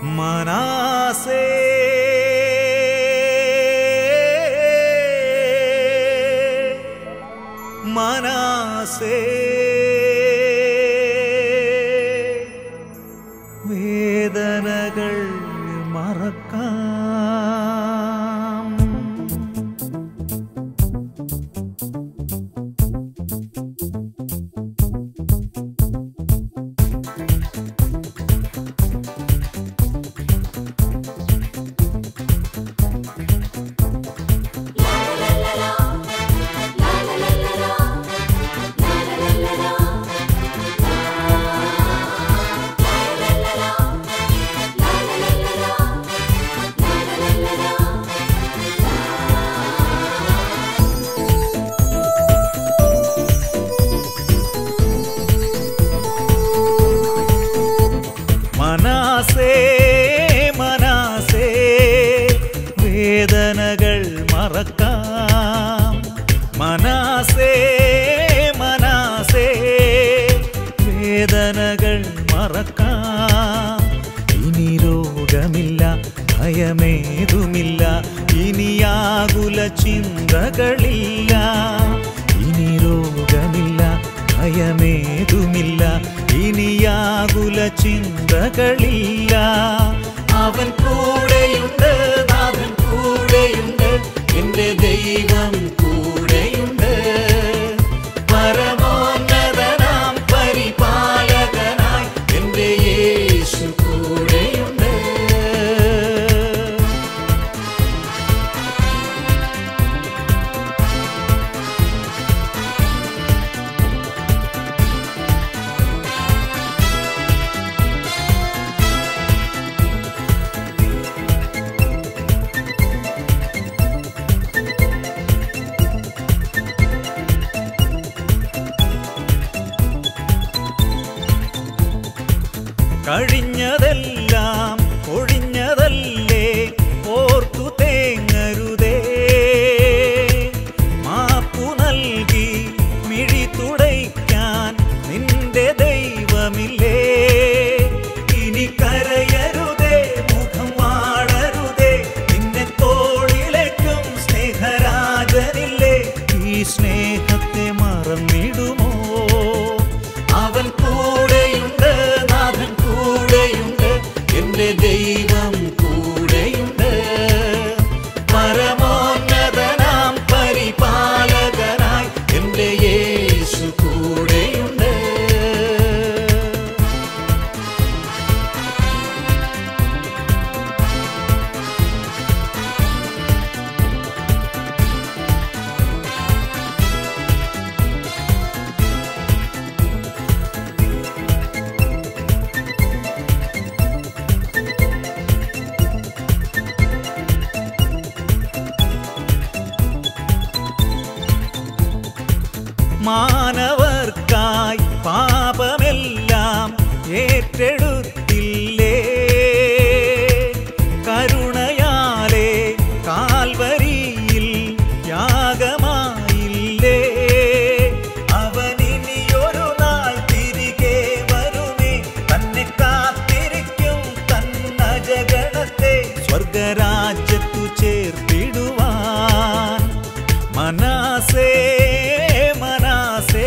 മനാസേ മനസേ വേദനകൾ മറക്കാം മനാസേ മനാസേ വേദനകൾ മറക്കാം മനാസേ മനാസേ വേദനകൾ മറക്കാം ഇനി രോഗമില്ല ഭയമേതുമില്ല ഇനിയാകുല ചിന്തകളില്ല ഇനി രോഗമില്ല ഭയമേതുമില്ല ഇനിയാകുല ചിന്തകളില്ല അവൻ കൂടെയുണ്ട് നാഥൻ കൂടെയുണ്ട് എന്റെ ദൈവം കൂടെയുണ്ട് പരമോന്നതനാം പരിപാലകനായി എന്റെ യേശു കൂടെയുണ്ട് കഴിഞ്ഞതെല്ലാം ഒഴിഞ്ഞതല്ലേ ഓർത്തു തേങ്ങരുതേ മാപ്പു നൽകി മിഴി തുടയ്ക്കാൻ നിന്റെ ദൈവമില്ലേ ഇനി കരയരുതേ മുഖം വാടരുതേ നിന്നെ തോളിലേക്കും സ്നേഹരാജനില്ലേ ഈ സ്നേഹത്തെ മറന്നിടുമോ അവൻ കൂടെയുണ്ട് നാഥൻ കൂടെയുണ്ട് എന്റെ ദൈവം കൂടെയുണ്ട് പരമോന്നതനാം പരിപാലകനായി എന്റെ യേശു കൂടെയുണ്ട് മാനവർക്കായി പാപമെല്ലാം ഏറ്റെടുത്തില്ലേ കരുണയാലെ കാൽവരിയിൽ യാഗമായില്ലേ അവനിനിയൊരു നാൾ തിരികെ വരുമേ തന്നെ കാത്തിരിക്കും തന്നജഗണത്തെ സ്വർഗരാജ്യത്തു ചേർത്തിടുവാൻ മനാസേ മനാസേ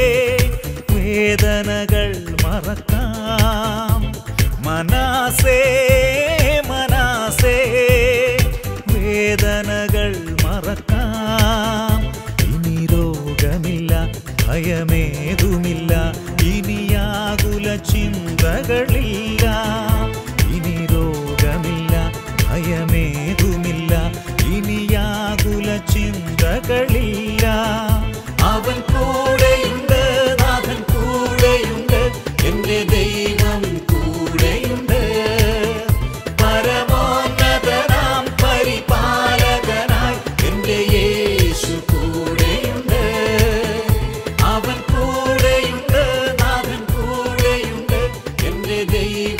വേദനകൾ മറക്കാം മനാസേ മനാസേ വേദനകൾ മറക്കാം ഇനി രോഗമില്ല ഭയമേതുമില്ല ഇനിയാകുല ചിന്തകളില്ല ഇനി രോഗമില്ല ഭയമേതുമില്ല ഇനിയാകുല ചിന്തകളില്ല അവൻ കൂടെയുണ്ട് നാഥൻ കൂടെയുണ്ട് എന്റെ ദൈവം കൂടെയുണ്ട് പരമോന്നതനാം പരിപാലകനായി എന്റെ യേശു കൂടെയുണ്ട് അവൻ കൂടെയുണ്ട് നാഥൻ കൂടെയുണ്ട് എന്റെ ദൈവം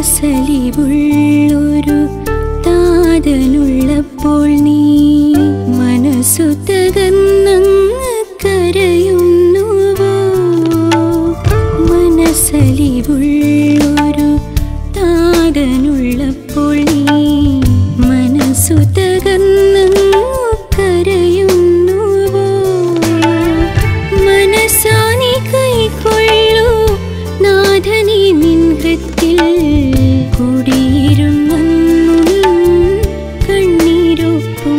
മനസ്സലിവുള്ളൊരു താതനുള്ളപ്പോൾ നീ മനസ്സു തകർന്നങ്ങ് കരയുന്നുവോ മനസ്സലിവുള്ളൊരു താതനുള്ളപ്പോൾ നീ മനസ്സു തകർന്നങ്ങ് കരയുന്നുവോ മനസ്സാനി കൈക്കൊള്ളൂ നാഥനെ നിൻ ഹൃത്തിൽ കുടിയിരുന്നെന്നും കണ്ണീരൊപ്പും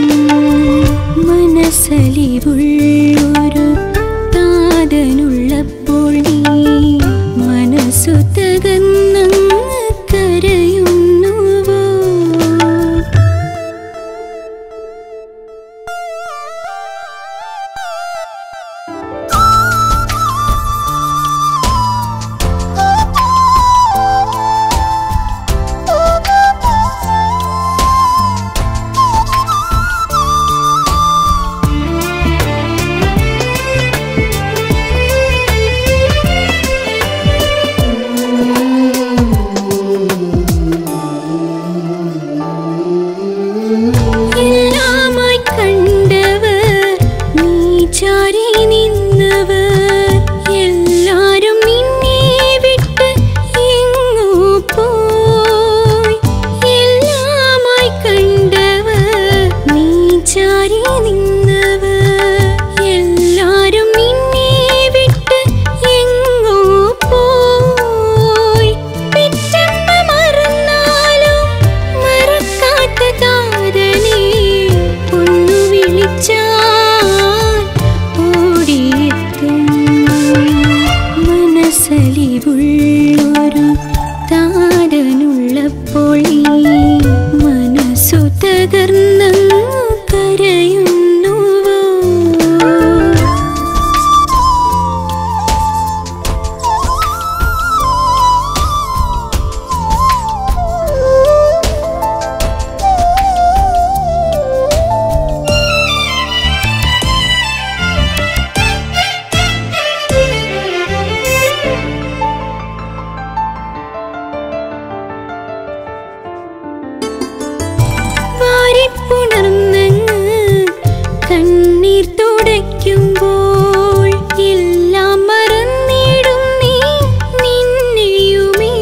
മനസ്സലിവുള്ളൊരു താതനുള്ളപ്പോൾ നീ മനസ്സു തകർന്നങ്ങ് കരയുന്നുവോ എല്ലാമായി കണ്ടവർ നീ ചാരി നിന്നവർ എല്ലാരും നിന്നെ വിട്ട് എങ്ങോ പോയി എല്ലാമായി കണ്ടവർ നീ ചാരി നിന്നവർ എല്ലാരും നിന്നെ വിട്ട് എങ്ങോ പോയി പെറ്റമ്മ മറന്നാലും മറക്കാത്ത താരനെ ഒന്നു വിളിച്ചാൽ ഓടിയെത്തും മനസ്സലിവുള്ളൊരു താരനുള്ളപ്പോൾ ഈ മനസ്സു തകർന്നങ്ങു കരയുന്നുവോ വാരിപ്പുണർന്നങ്ങ് കണ്ണീർ തുടയ്ക്കുമ്പോൾ എല്ലാം മറന്നിടും നീ നിന്നെയുമേ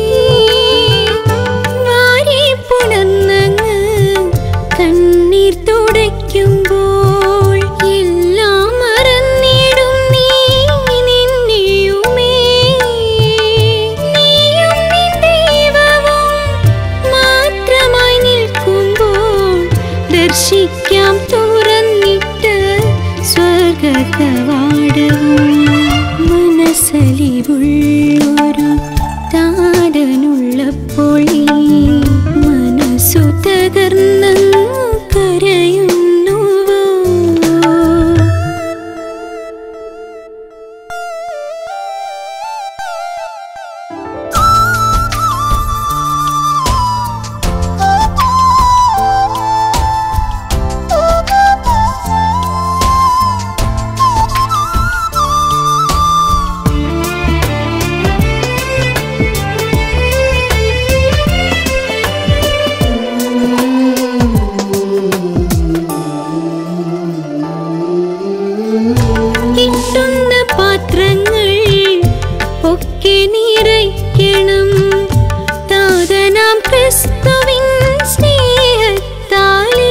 വാരിപ്പുണർന്നങ്ങ് കണ്ണീർ തുടയ്ക്കുമ്പോൾ എല്ലാം മറന്നിടും നീ നിന്നെയുമേ നീയും നിൻ ദൈവവും മാത്രമായി നിൽക്കുമ്പോൾ ദർശിക്കാം തുറന്നിട്ട് സ്വർഗകവാടവും മനസ്സലിവുള്ളൊരു താരനുള്ളപ്പോൾ ഈ മനസ്സു തകർന്നങ്ങു കരയുന്നുവോ കിട്ടുന്ന പാത്രങ്ങൾ ഒക്കെ നിറയ്ക്കണം താതനാം ക്രിസ്തുവിൻ സ്നേഹത്താലേ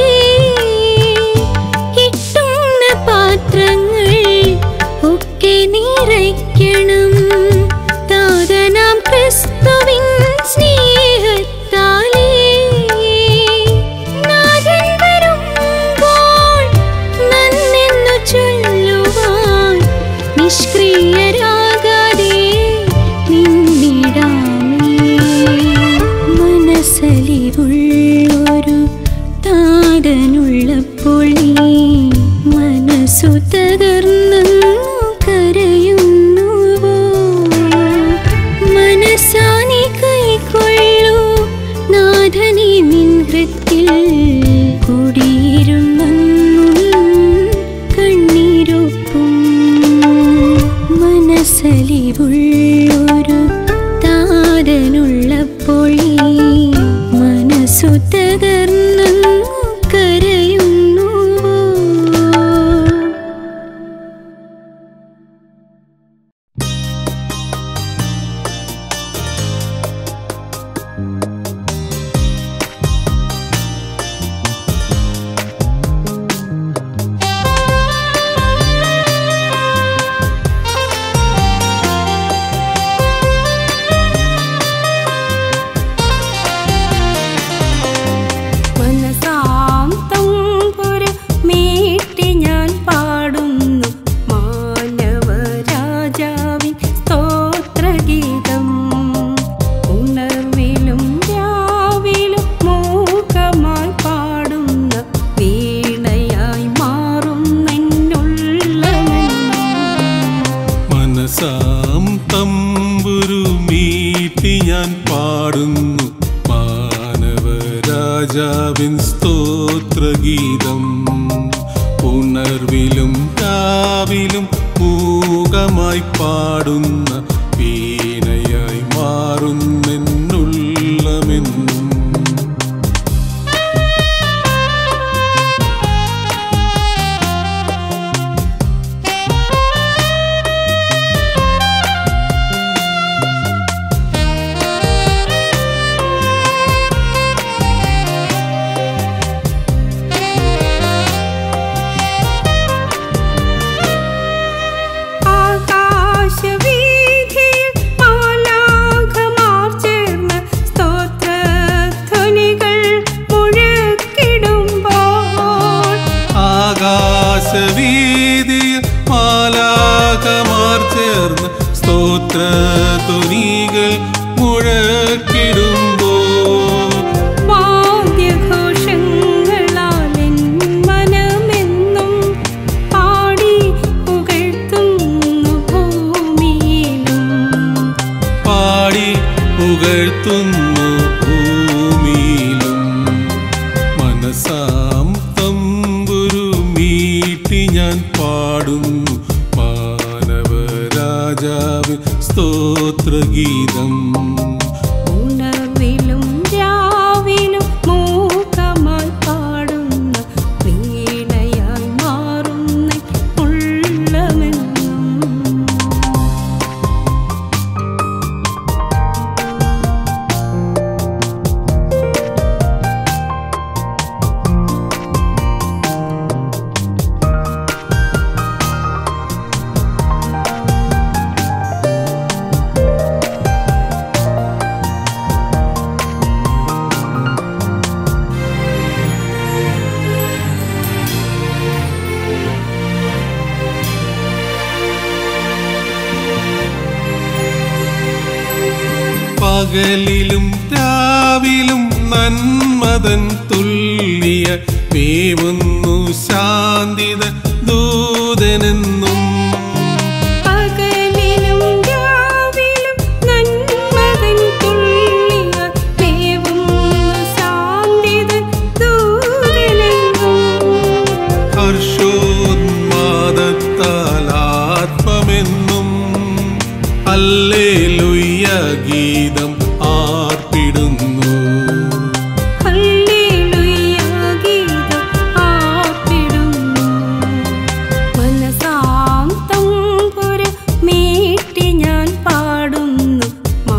കിട്ടുന്ന പാത്രങ്ങൾ ഒക്കെ നിറയ്ക്കണം താതനാം ക്രിസ്തുവിൻ സ്നേഹത്താലേ നാഥൻ വരുമ്പോൾ നന്നെന്നു ചൊല്ലുവാൻ നിഷ്ക്രിയരാകാതെ നിന്നിടാമേ മനസ്സലിവുള്ളൊരു താരനുള്ളപ്പോൾ നീ മനസ്സു തകർന്നു കരയുന്നുവോ മനസ്സാനി കൈക്കൊള്ളൂ നാഥനെ നിൻ ഹൃത്തിൽ കുടിയിരുന്നെന്നും കണ്ണീരൊപ്പും മനസ്സലിവുള്ളൊരു താരനുള്ളപ്പോൾ സ്തോത്രഗീതം ഉണർവിലും രാവിലും മൂകമായി പാടുന്ന വീണയായി മാറുന്നെന്നുള്ളമെന്നും ആകാശവീഥിയിൽ മാലാഖമാർ ചേർന്ന് സ്തോത്രധ്വനികൾ മുഴക്കിടുമ്പോൾ ആകാശവീതിയിൽ മാലാകമാർ ചേർന്ന് സ്തോത്രധ്വനികൾ മുഴക്കിടുമ്പോൾ വാദ്യഘോഷങ്ങളാൽ എൻ മനമെന്നും പാടി പുകഴ്ത്തുന്നു ഭൂമിയിലും പാടി പുകഴ്ത്തുന്നു ഭൂമിയിലും മനസാം തമ്പുരു മീട്ടി ഞാൻ പാടുന്നു മാനവരാജാവിൻ സ്തോത്രഗീതം ഉണർവിലും രാവിലും മൂകമായി പാടുന്ന വീണയായി മാറുന്ന ഉള്ളമെന്നും പകലിലും രാവിലും നന്മതൻ തുല്യ മേവുന്നു ശാന്തിത ദൂതനെന്നും പകലിലും രാവിലും നന്മതൻ തുള്ളിയ മേവുന്നു ശാന്തിതൻ ദൂതനെന്നും ഹർഷോന്മാദത്താൽ ആത്മമെന്നും അല്ലേലുയ്യ ഗീതം ആർപ്പിടുന്നു ഹല്ലേലൂയ ഗീതം ആർപ്പിടുന്നു. മനസാന്തം പുര മീട്ടി ഞാൻ പാടുന്നു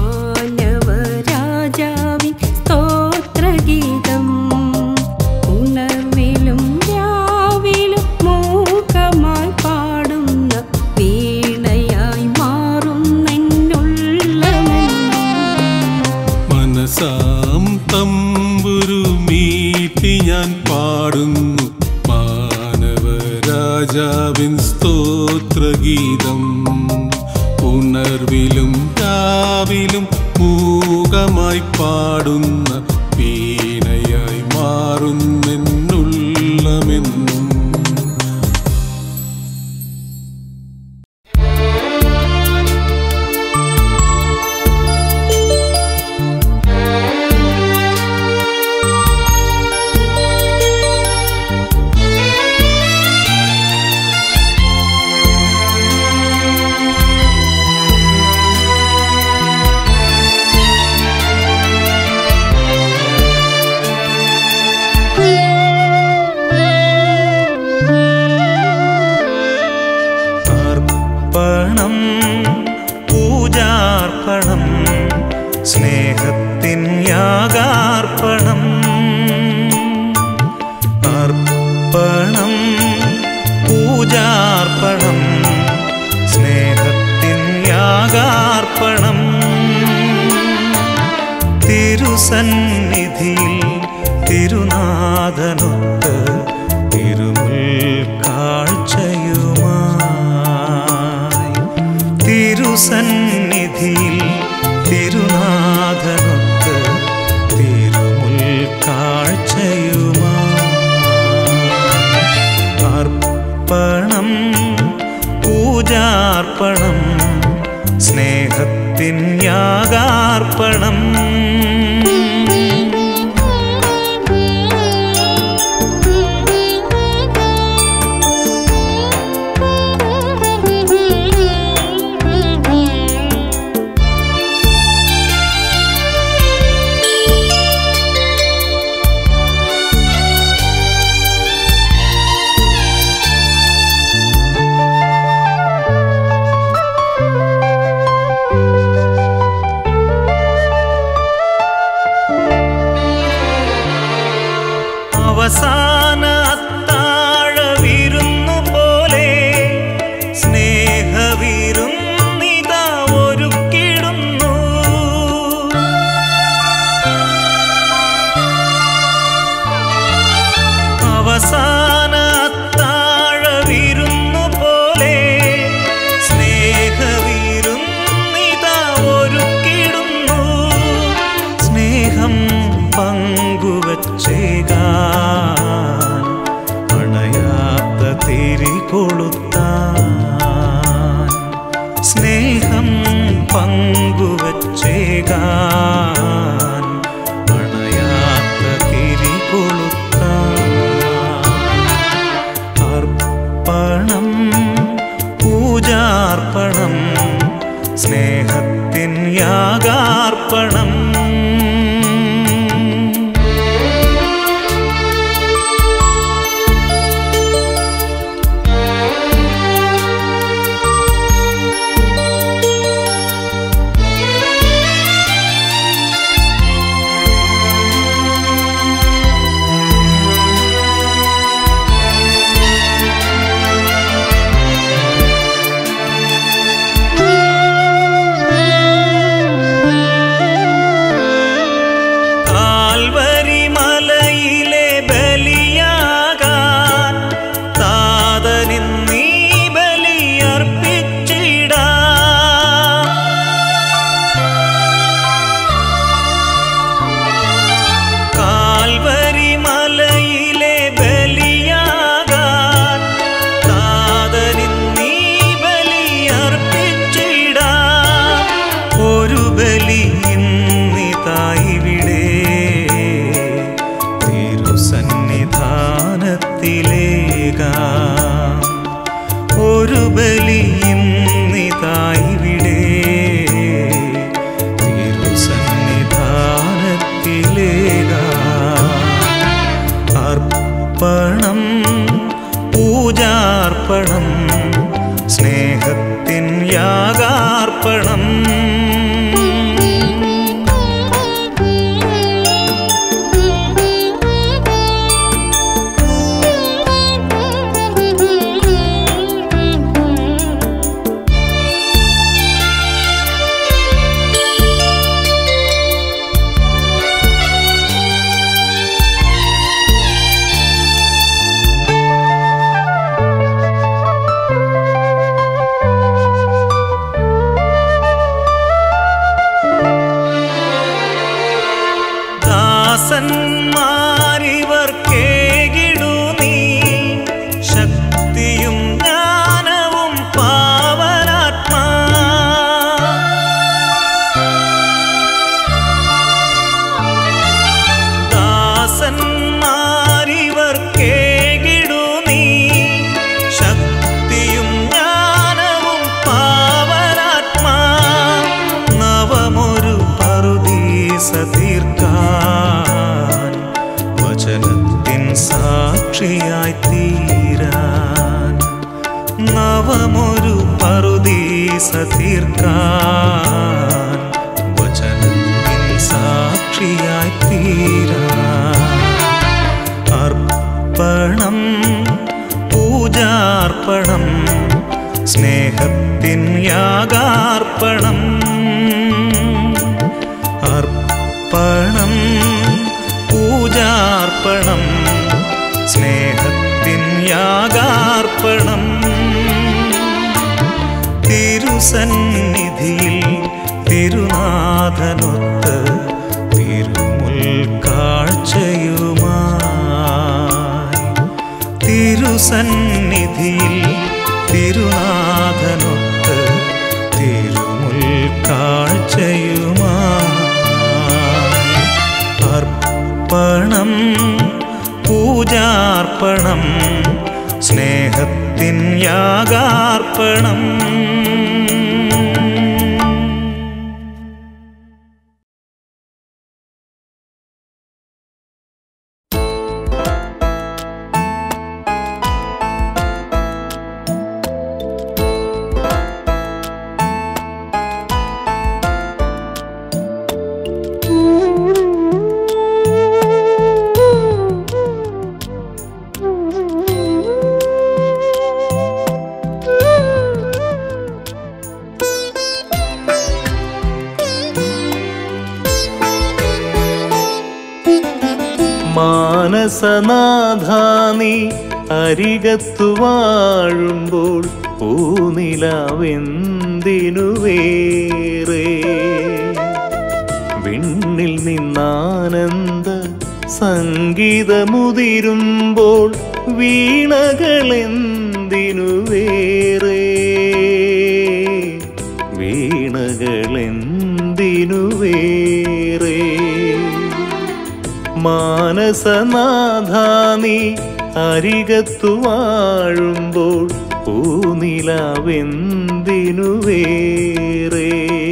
മാനവരാജാവിൻ സ്തോത്രഗീതം ഉണർവിലും രാവിലും മൂകമായി പാടുന്ന വീണയായി മാറുന്നെന്നുള്ളമെന്നും മനസാം തമ്പുരു മീട്ടി ഞാൻ പാടുന്നു മാനവരാജാവിൻ സ്തോത്രഗീതം ഉണർവിലും രാവിലും മൂകമായി പാടുന്ന വീണയായി മാറുന്നെന്നുള്ളമെന്നും അർപ്പണം പൂജാർപ്പണം സ്നേഹത്തിൻ യാഗാർപ്പണം അർപ്പണം പൂജാർപ്പണം സ്നേഹത്തിൻ യാഗാർപ്പണം തിരുസന്നിധിയിൽ തിരുനാഥനൊത്ത് തിരുമുൽ കാഴ്ചയുമായി തിരുസന്നിധിയിൽ തിരുനാഥനൊത്ത് തിരുമുൽ കാഴ്ചയുമായി അർപ്പണം പൂജാർപ്പണം സ്നേഹത്തിൻ യാഗാർപ്പണം Thank you. പങ്കുവച്ചേകാൻ അണയാത്ത തിരി കൊളുത്താൻ അർപ്പണം പൂജാർപ്പണം സ്നേഹത്തിൻ യാഗാർപ്പണം കാൽവരി മലയിലെ ബലിയാകാൻ താതനിന്നീ ബലിയർപ്പിച്ചിടാ കാൽവരി മലയിലെ ബലിയാകാൻ താതനിന്നീ ബലിയർപ്പിച്ചിടാ ഒരു ബലി ഇന്നിതായിവിടെ തിരുസന്നിധാനത്തിലേകാം ഒരു ബലി ഇന്നിതായിവിടെ തിരുസന്നിധാനത്തിലേകാം അർപ്പണം പൂജാർപ്പണം സ്നേഹത്തിൻ യാഗാർപ്പണം ദാസന്മാരിവർ കേകിടു നീ ശക്തിയും ജ്ഞാനവും പാവനാത്മാ ദാസന്മാരിവർ കേകിടു നീ ശക്തിയും ജ്ഞാനവും പാവനാത്മാ നവമൊരു പറുദീസ തീർക്കാൻ വചനത്തിൻ സാക്ഷിയായി തീരാൻ നവമൊരു പറുദീസ തീർക്കാൻ വചനത്തിൻ സാക്ഷിയായി തീരാൻ അർപ്പണം പൂജാർപ്പണം സ്നേഹത്തിൻ യാഗാർപ്പണം അർപ്പണം പൂജാർപ്പണം സ്നേഹത്തിൻ യാഗാർപ്പണം തിരുസന്നിധിയിൽ തിരുനാഥനൊത്ത് തിരുമുൽ കാഴ്ചയുമായി തിരുസന്നിധിയിൽ തിരുനാഥനൊത്ത് തിരുമുൽ കാഴ്ചയുമായി അർപ്പണം പൂജാർപ്പണം സ്നേഹത്തിൻ യാഗാർപ്പണം മാനസനാഥാനി അരികത്തു വാഴുമ്പോൾ പൂനിലാവെന്തിനു വേറെ വിണ്ണിൽ നിന്നാനന്ദ സംഗീതമുതിരുമ്പോൾ വീണകളെന്തിനു വേറെ വീണകളെന്തിനു മാനസനാഥാനി അരികത്തു വാഴുമ്പോൾ പൂനിലാവെന്തിനു വേറേ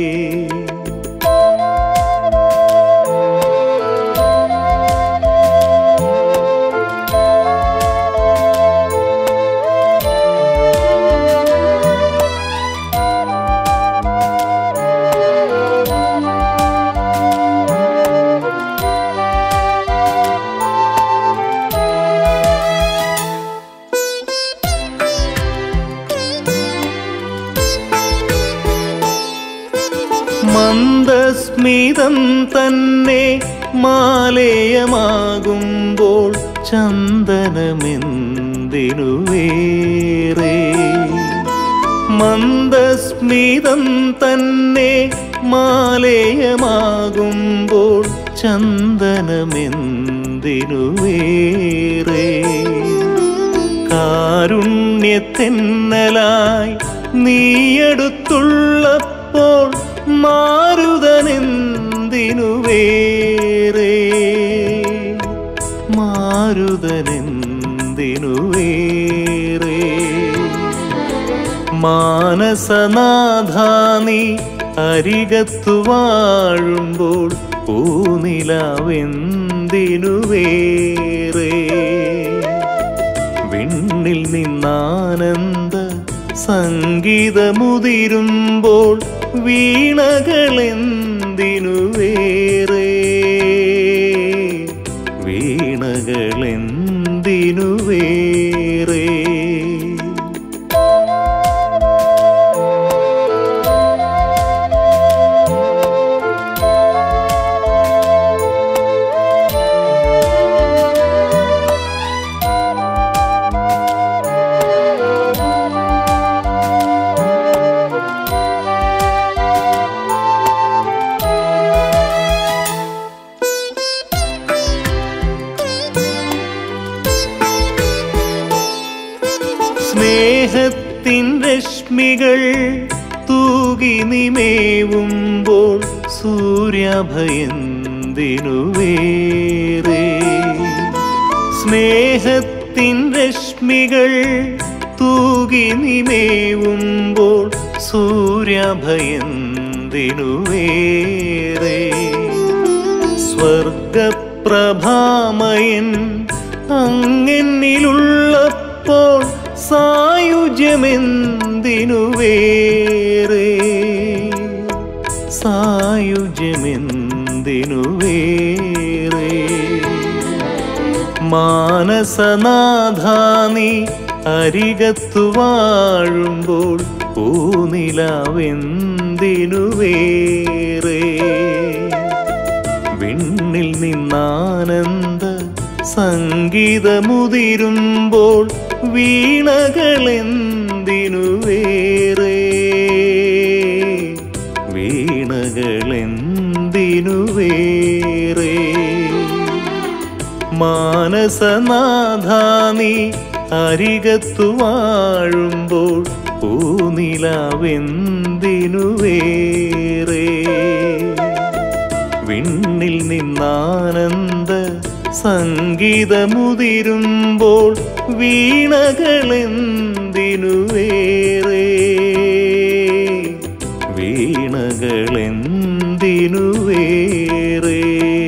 മന്ദസ്മിതം തന്നെ മാലേയമാകുമ്പോൾ ചന്ദനമെന്തിനു വേറെ മന്ദസ്മിതം തന്നെ മാലേയമാകുമ്പോൾ ചന്ദനമെന്തിനു വേറെ കാരുണ്യത്തെന്നലായി നീയടുത്തുള്ളപ്പോൾ മാരുതനെന്തിനു വേറെ മാരുതനെന്തിനു വേറെ മാനസനാഥാനി അരികത്തു വാഴുമ്പോൾ പൂനിലാവെന്തിനു വേറെ വിണ്ണിൽ നിന്നാനന്ദ സംഗീതമുതിരുമ്പോൾ വീണകളെന്തിനു വേറെ വീണകളെന്തിനു വേറെ സ്നേഹത്തിൻ രശ്മികൾ തൂകി നിമേവുമ്പോൾ സൂര്യഭയന്തിനു വേറെ സ്നേഹത്തിൻ രശ്മികൾ തൂകി നിമേവുമ്പോൾ സൂര്യഭയന്തിനു വേറെ സ്വർഗപ്രഭാമയൻ അങ്ങെന്നിലുള്ളപ്പോൾ സായുജ്യമെന്തിനു വേറെ സായുജ്യമെന്തിനു വേറെ മാനസനാഥാനി അരികത്തു വാഴുമ്പോൾ പൂനിലാവെന്തിനു വേറെ വിണ്ണിൽ നിന്നാനന്ദ സംഗീതമുതിരുമ്പോൾ വീണകളെന്തിനു വേറെ വീണകളെന്തിനു വേറെ മാനസനാഥാനി അരികത്തു വാഴുമ്പോൾ പൂനിലാവെന്തിനു വേറെ വിണ്ണിൽ നിന്നാനന്ദ സംഗീതമുതിരുമ്പോൾ വീണകളെന്തിനു വേറെ വീണകളെന്തിനു വേറെ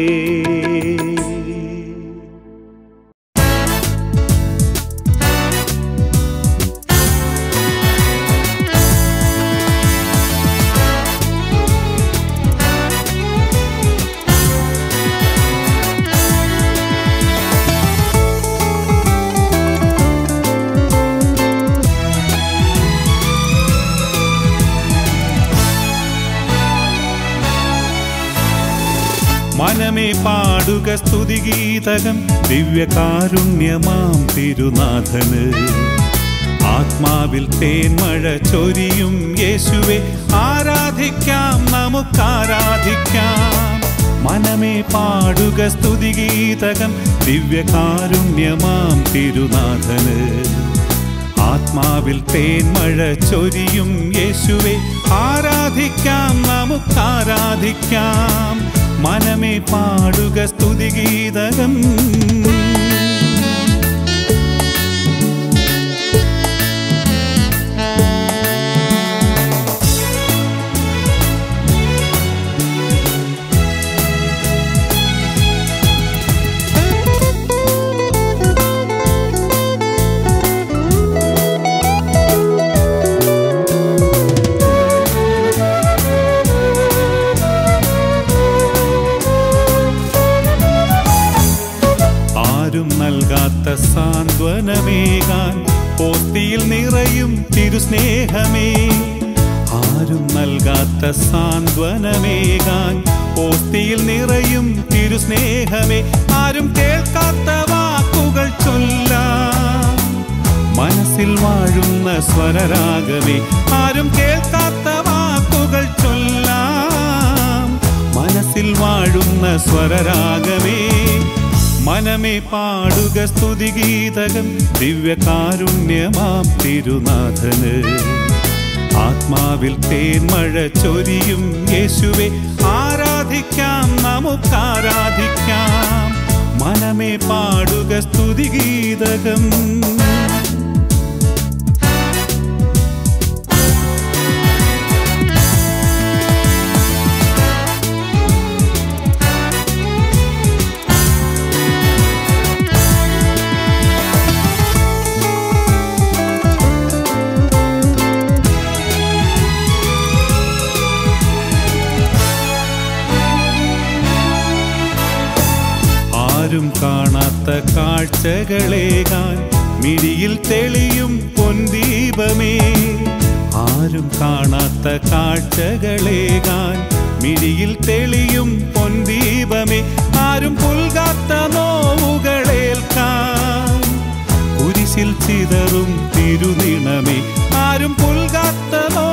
മനമേ പാടുക സ്തുതിഗീതകം ദിവ്യകാരുണ്യമാം തിരുനാഥന് ആത്മാവിൽ തേന്മഴ ചൊരിയും യേശുവെ ആരാധിക്കാം നമുക്കാരാധിക്കാം മനമേ പാടുക സ്തുതിഗീതകം ദിവ്യകാരുണ്യമാം തിരുനാഥന് ആത്മാവിൽ തേന്മഴ ചൊരിയും യേശുവെ ആരാധിക്കാം നമുക്കാരാധിക്കാം മനമേ പാടുക സ്തുതിഗീതകം ആരും നൽകാത്ത സാന്ത്വനമേകാൻ പോത്തിയിൽ നിറയും തിരുസ്നേഹമേ ആരും നൽകാത്ത സാന്ത്വനമേകാൻ പോത്തിയിൽ നിറയും തിരുസ്നേഹമേ ആരും കേൾക്കാത്ത വാക്കുകൾ ചൊല്ലാം മനസ്സിൽ വാഴുന്ന സ്വരരാഗമേ ആരും കേൾക്കാത്ത വാക്കുകൾ ചൊല്ലാം മനസ്സിൽ വാഴുന്ന സ്വരരാഗമേ മനമേ പാടുക സ്തുതിഗീതകം ദിവ്യകാരുണ്യമാം തിരുനാഥന് ആത്മാവിൽ തേന്മഴ ചൊരിയും യേശുവെ ആരാധിക്കാം നമുക്കാരാധിക്കാം മനമേ പാടുക സ്തുതിഗീതകം ആരും കാണാത്ത കാഴ്ചകളേകാൻ മിഴിയിൽ തെളിയും പൊൻദീപമേ ആരും കാണാത്ത കാഴ്ചകളേകാൻ മിഴിയിൽ തെളിയും പൊൻദീപമേ ആരും പുൽകാത്ത നോവുകളേൽക്കാൻ കുരിശിൽ ചിതറും തിരുനിണമേ ആരും പുൽകാത്ത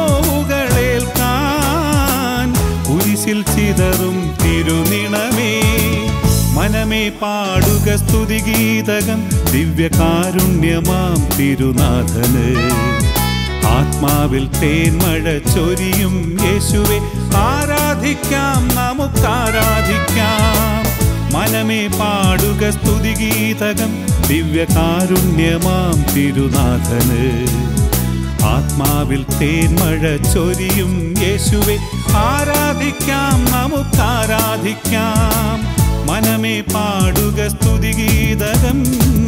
നോവുകളേൽക്കാൻ കുരിശിൽ ചിതറും തിരുനിണമേ മനമേ പാടുക സ്തുതിഗീതകം ദിവ്യകാരുണ്യമാം തിരുനാഥന് ആത്മാവിൽ തേന്മഴ ചൊരിയും യേശുവെ ആരാധിക്കാം നമുക്കാരാധിക്കാം മനമേ പാടുക സ്തുതിഗീതകം ദിവ്യകാരുണ്യമാം തിരുനാഥന് ആത്മാവിൽ തേന്മഴ ചൊരിയും യേശുവെ ആരാധിക്കാം നമുക്കാരാധിക്കാം മനമേ പാടുക സ്തുതിഗീതകം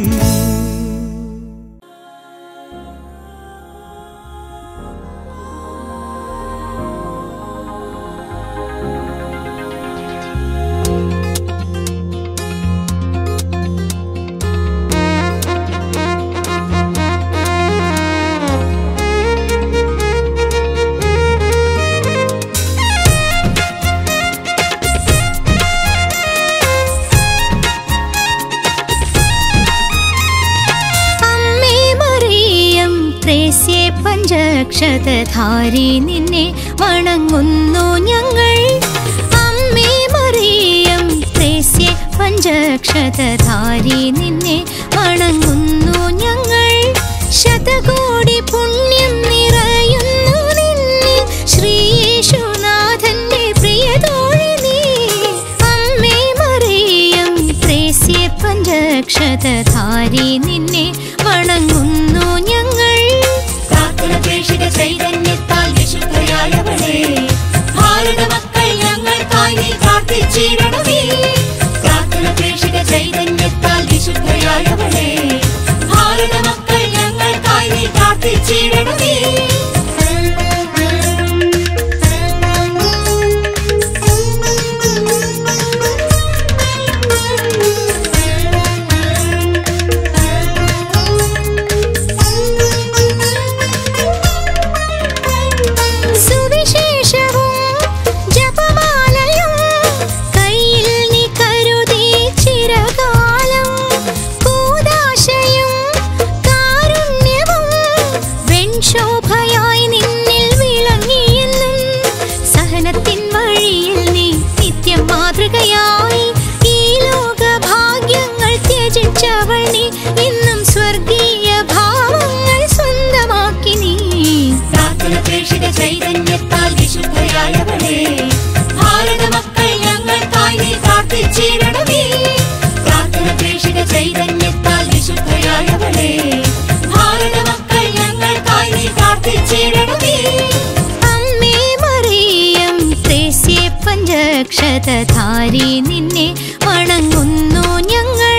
അമ്മേ മറിയം ത്രേസ്യേ പഞ്ചക്ഷതധാരി നിന്നെ വണങ്ങുന്നു ഞങ്ങൾ അമ്മേ മറിയം ത്രേസ്യേ പഞ്ചക്ഷതധാരി നിന്നെ വണങ്ങുന്നു ഞങ്ങൾ ശതകോടി പുണ്യം നിറയുന്നു നിന്നിൽ ശ്രീയേശുനാഥന്റെ പ്രിയതോഴി നീ അമ്മേ മറിയം ത്രേസ്യേ പഞ്ചക്ഷതധാരി നിന്നെ വണങ്ങുന്നു ഞങ്ങൾ പ്രാർത്ഥന പ്രേക്ഷിത ചൈതന്യത്താൽ വിശുദ്ധയായവളെ ഭാരത മക്കൾ ഞങ്ങൾക്കായി നീ പ്രാർത്ഥിച്ചിടണമേ പ്രാർത്ഥന പ്രേക്ഷിത ചൈതന്യത്താൽ വിശുദ്ധയായവളെ ഭാരത മക്കൾ ഞങ്ങൾക്കായി നീ പ്രാർത്ഥിച്ചിടണമേ സുവിശേഷവും ജപമാലയും കയ്യിൽ നീ കരുതി ചിരകാലം കൂദാശയും കാരുണ്യവും വെൺശോഭ ചൈതന്യത്താൽ വിശുദ്ധയായവളെ ഭാരത മക്കൾ ഞങ്ങൾക്കായി നീ പ്രാർത്ഥിച്ചിടണമേ പ്രാർത്ഥന പ്രേക്ഷിത ചൈതന്യത്താൽ വിശുദ്ധയായവളെ ഭാരത മക്കൾ ഞങ്ങൾക്കായി നീ പ്രാർത്ഥിച്ചിടണമേ അമ്മേ മറിയം ത്രേസ്യ പഞ്ചക്ഷതധാരി നിന്നെ വണങ്ങുന്നു ഞങ്ങൾ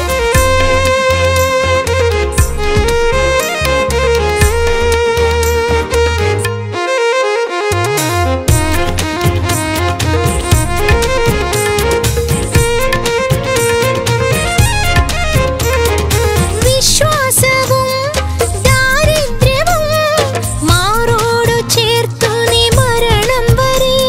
വിശ്വാസവും ദാരിദ്ര്യവും മാറോടു ചേർത്തു നീ മരണം വരെ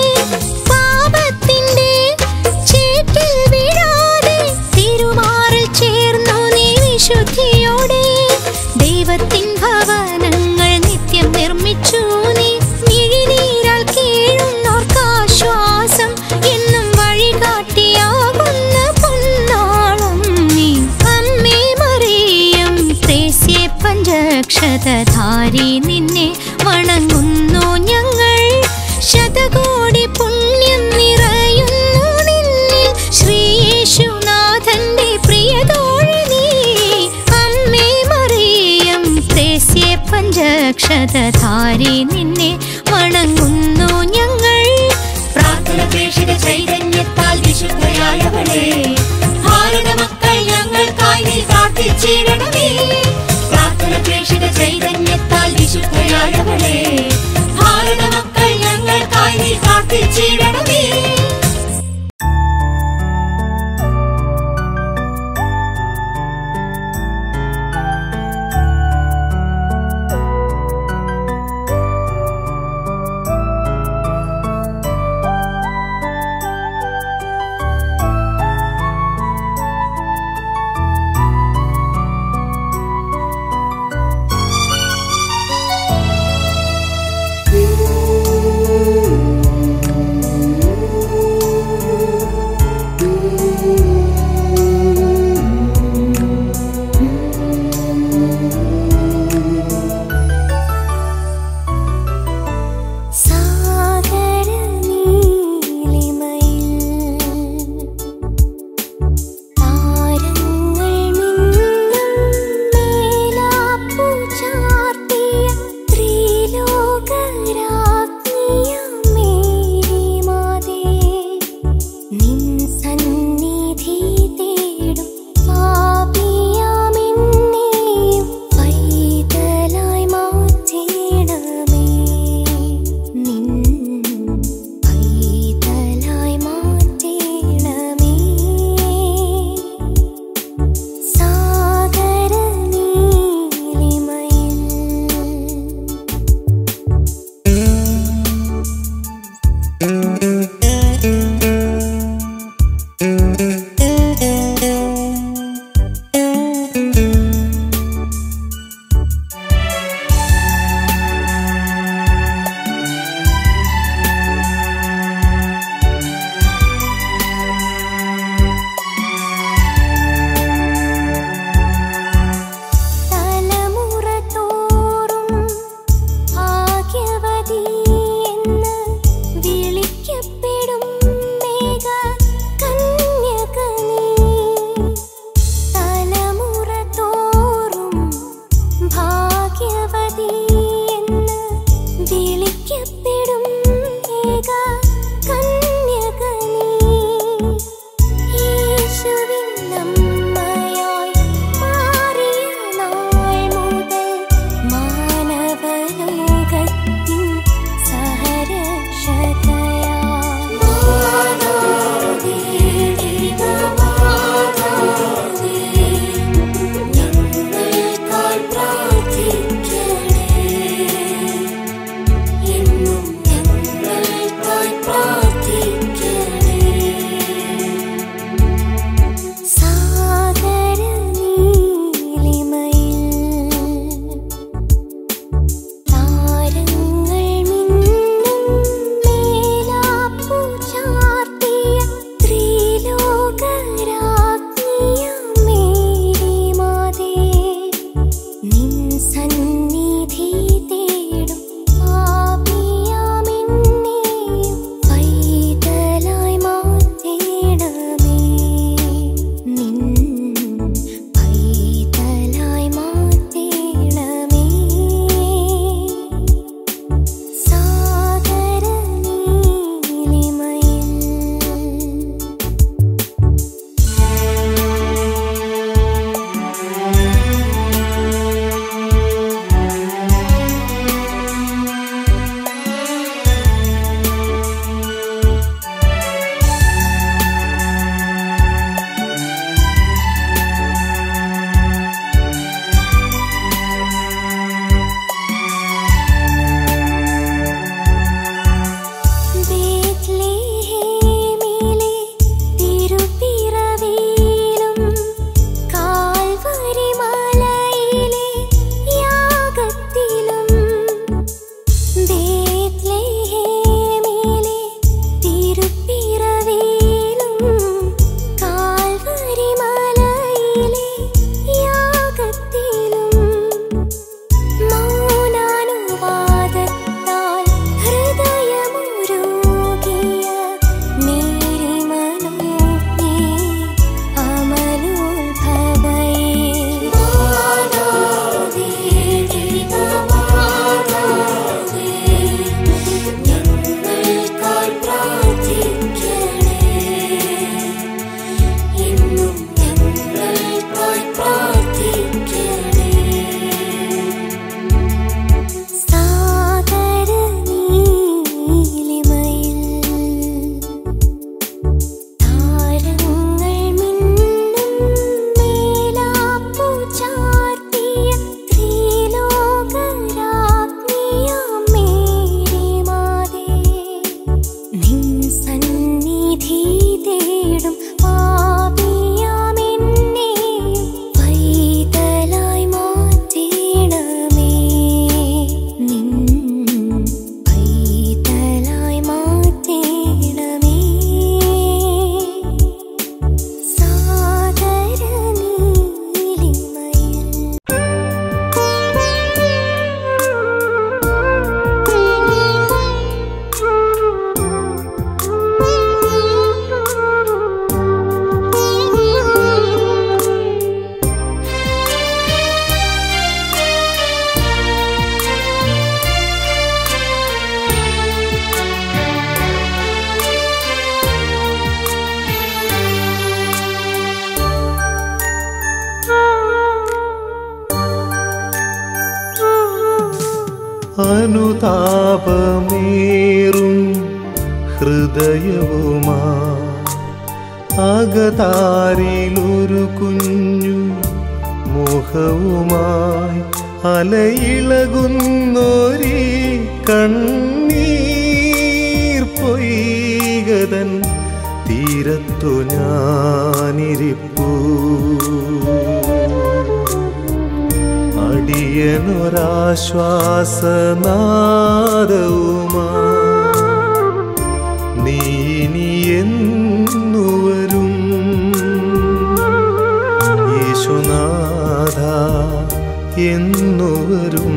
പാപത്തിന്റെ ചേറ്റിൽ വീഴാതെ തിരുമാറിൽ ചേർന്നു നീ വിശുദ്ധിയോടെ ദൈവത്തിൻ ഭവനങ്ങൾ നിത്യം നിർമ്മിച്ചു നീ മിഴിനീരാൽ കീഴുന്നോർക്കാശ്വാസം എന്നും വഴികാട്ടിയാകുന്ന പൊന്നാളം നീ അമ്മേ മറിയം ത്രേസ്യ പഞ്ചക്ഷതധാരി നിന്നെ വണങ്ങുന്നു ഞങ്ങൾ ശതകോടി പുണ്യം നിറയുന്നു നിന്നിൽ ശ്രീയേശുനാഥന്റെ പ്രിയതോഴി നീ അമ്മേ മറിയം ത്രേസ്യ പഞ്ചക്ഷതധാരി നിന്നെ വണങ്ങുന്നു ഞങ്ങൾ പ്രാർത്ഥന പ്രേക്ഷിത ചൈതന്യത്താൽ വിശുദ്ധയായവളെ ഭാരത മക്കൾ ഞങ്ങൾക്കായി നീ പ്രാർത്ഥിച്ചിടണമേ പ്രാർത്ഥന പ്രേക്ഷിത ചൈതന്യത്താൽ വിശുദ്ധയായവളെ ഭാരത മക്കൾ ഞങ്ങൾക്കായി നീ പ്രാർത്ഥിച്ചിടണമേ ായി ഹൃദയവുമാ അകതാരിലൊരു കുഞ്ഞു മുഖവുമായി അലയിളകുന്നൊരി കണ്ണീർ പൊയ്കതൻ തീരത്തു ഞാനിരിപ്പൂ അടിയനൊരാശ്വാസനാദവുമാ നീ ഇനി എന്നുവരും യേശുനാഥ എന്നുവരും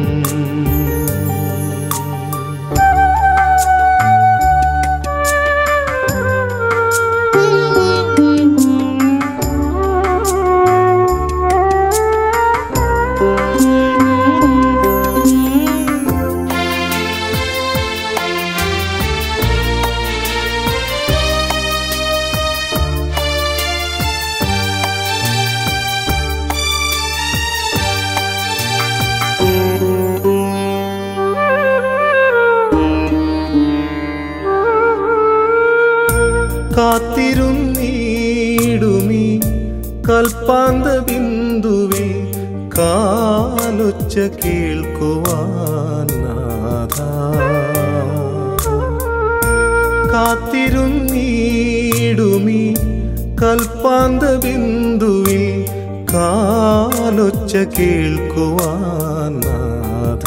കാത്തിരുന്നീടുമീ കൽപ്പാന്ത ബിന്ദുവിൽ കാലൊച്ച കേൾക്കുവാൻ നാഥ കാത്തിരുന്നീടുമീ കൽപ്പാന്ത ബിന്ദുവിൽ കാലൊച്ച കേൾക്കുവാൻ നാഥ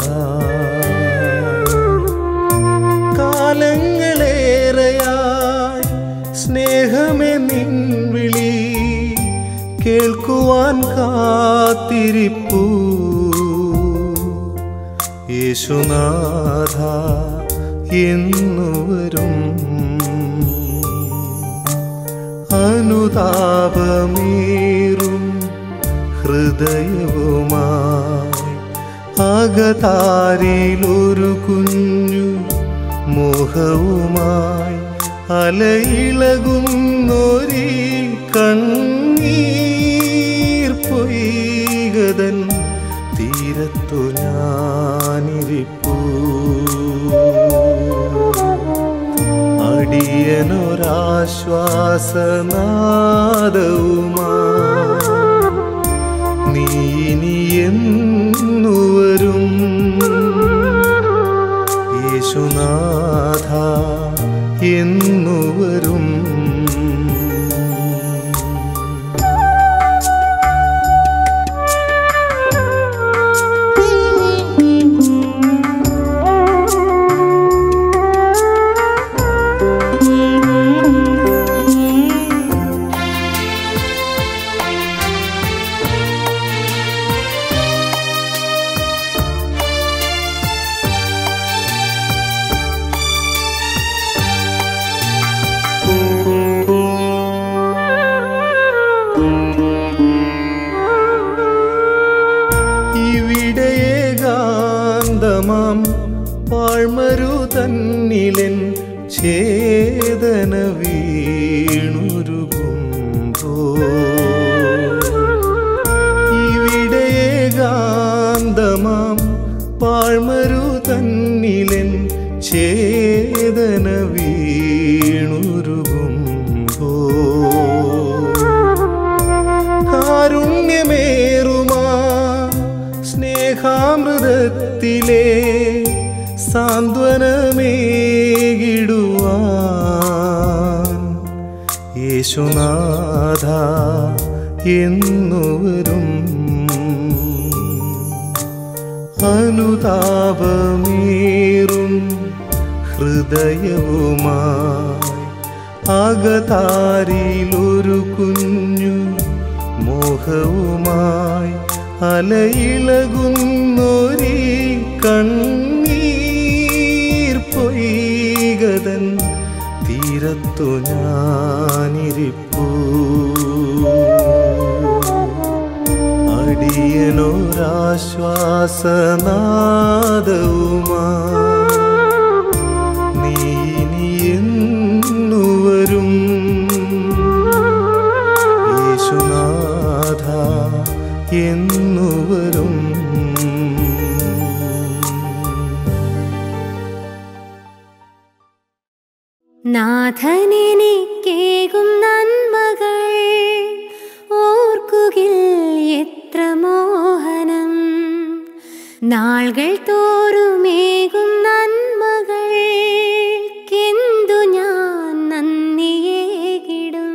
കാലങ്ങളേറെയായി സ്നേഹമേ നിൻ വിളി കേൾക്കുവാൻ കാത്തിരിപ്പൂ യേശുനാഥ എന്നുവരും അനുതാപമേറും ഹൃദയവുമായി അകതാരിലൊരു കുഞ്ഞു മോഹവുമായി അലയിളകുന്നൊരി കണ്ണീർ പൊയ്കതൻ തീരത്തു ഞാനിരിപ്പൂ അടിയനൊരാശ്വാസനാദവുമാ നീ ഇനി എന്നുവരും യേശുനാഥ എന്നുവരും ഇവിടെയേകാന്തമാം പാഴ്മരു തന്നിലൻ ഛേദന വീണുരുകുമ്പോ ഇവിടെയേകാന്തമാം പാഴ്മരു തന്നിലൻ ഛേദന വീണുരുകുമ്പോ കാരുണ്യമേറുമാ സ്നേഹാമൃതത്തിലെ സാന്ത്വനമേകിടുവാൻ യേശുനാഥ എന്നുവരും അനുതാപമേറും ഹൃദയവുമായി അകതാരിലൊരു കുഞ്ഞു മോഹവുമായി അലയിളകുന്നൊരി കണ്ണീർ പൊയ്കതൻ തീരത്തു ഞാനിരിപ്പൂ അടിയനൊരാശ്വാസനാദവുമാ നീ ഇനി എന്നുവരും യേശുനാഥ എന്നുവരും നാഥനെനിക്കേകും നന്മകൾ ഓർക്കുകിൽ എത്ര മോഹനം നാൾകൾ തോറുമേകും നന്മകൾക്കെന്തു ഞാൻ നന്ദിയേകിടും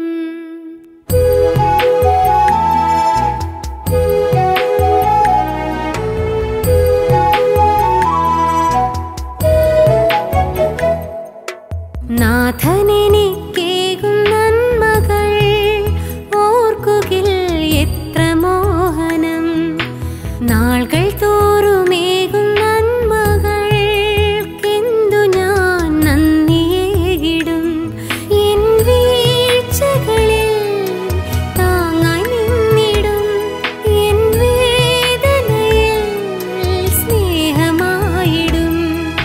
നാഥനെനിക്കേകും നന്മകൾ ഓർക്കുകിൽ എത്ര മോഹനം നാൾകൾ തോറുമേകും നന്മകൾക്കെന്തു ഞാൻ നന്ദിയേകിടും എൻ വീഴ്ചകളിൽ താങ്ങായി നിന്നിടും എൻ വേദനയിൽ സ്നേഹമായിടും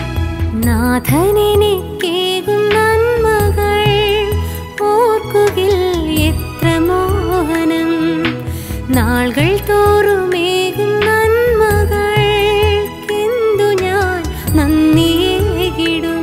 നാഥനെനിക്കേകും നന്മകൾ ഓർക്കുകിൽ എത്ര മോഹനം നാൾകൾ തോറുമേകും നന്മകൾക്കെന്തു ഞാൻ നന്ദിയേകിടും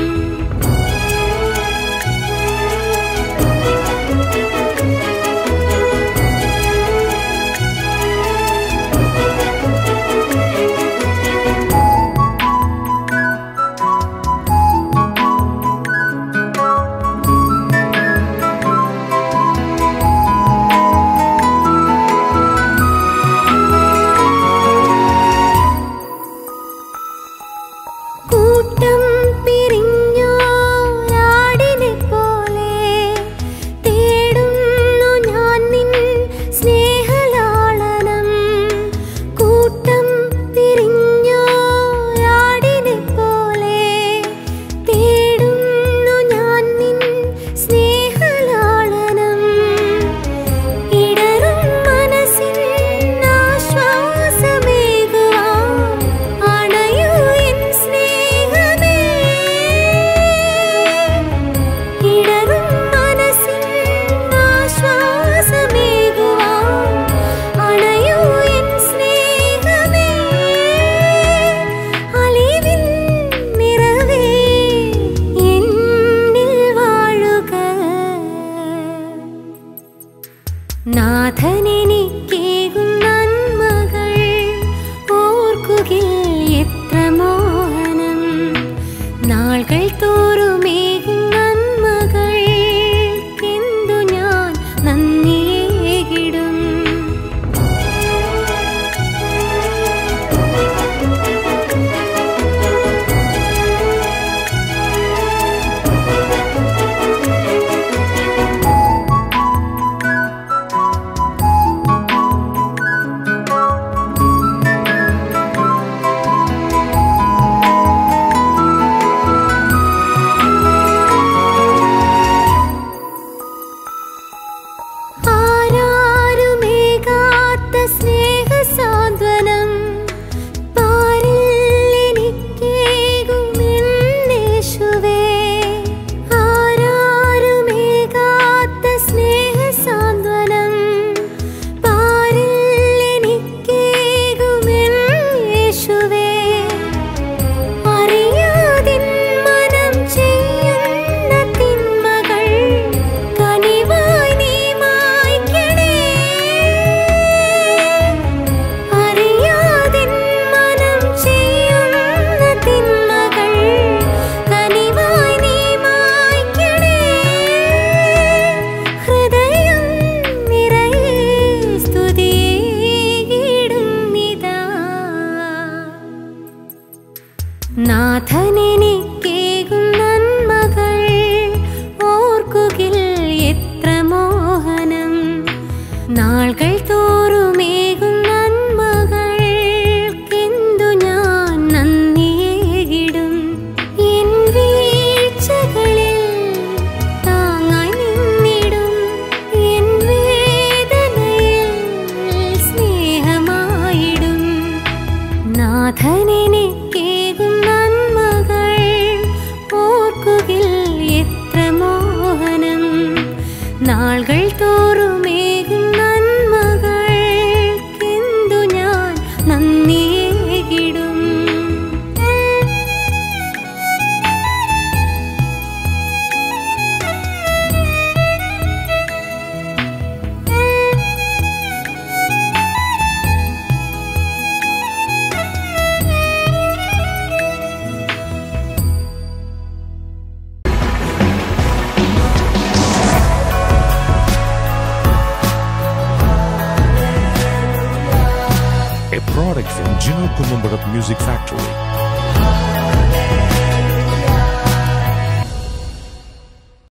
കൂട്ടം പിരിഞ്ഞോരാടിനെ പോലെ തേടുന്നു ഞാൻ നിൻ സ്നേഹലാളനം കൂട്ടം പിരിഞ്ഞോരാടിനെ പോലെ തേടുന്നു ഞാൻ നിൻ സ്നേഹലാളനം ഇടറും മനസ്സിൻ ആശ്വാസമേകുവാൻ അണയൂ എൻ സ്നേഹമേ ഇടറും മനസ്സിൻ ആശ്വാസമേകുവാൻ അണയൂ എൻ സ്നേഹമേ അലിവിൻ നിറവേ എന്നിൽ വാഴുക നാഥനെനിക്കേകും നന്മകൾ ഓർക്കുകിൽ എത്ര മോഹനം നാൾകൾ തോറുമേകും നന്മകൾക്കെന്തു ഞാൻ നന്ദിയേകിടും ആരാരുമേകാത്ത സ്നേഹസാന്ത്വനം പാരിൽ എനിക്കേകുമെന്നേശുവേ ആരാരുമേകാത്ത സ്നേഹസാന്ത്വനം പാരിൽ എനിക്കേകുമെന്നേശുവേ അറിയാതിൻ മനം ചെയ്യുന്ന തിന്മകൾ കനിവായി നീ മായ്ക്കണേ അറിയാതിൻ മനം ചെയ്യുന്ന തിന്മകൾ കനിവായി നീ മായ്ക്കണേ ഹൃദയം നിറയെ സ്തുതിയിടുന്നിതാ നാഥനെനിക്കേകും നന്മകൾ ഓർക്കുകിൽ എത്ര മോഹനം നാൾകൾ തോറുമേകും നന്മകൾക്കെന്തു ഞാൻ നന്ദിയേകിടും എൻ വീഴ്ചകളിൽ താങ്ങായി നിന്നിടും എൻ വേദനയിൽ സ്നേഹമായിടും നാഥനെനിക്കേകും നന്മകൾ ഓർക്കുകിൽ എത്ര മോഹനം നാൾകൾ തോറുമേകും നന്മകൾക്കെന്തു ഞാൻ നന്ദിയേകിടും a product from Gino Columbarat Music Factory.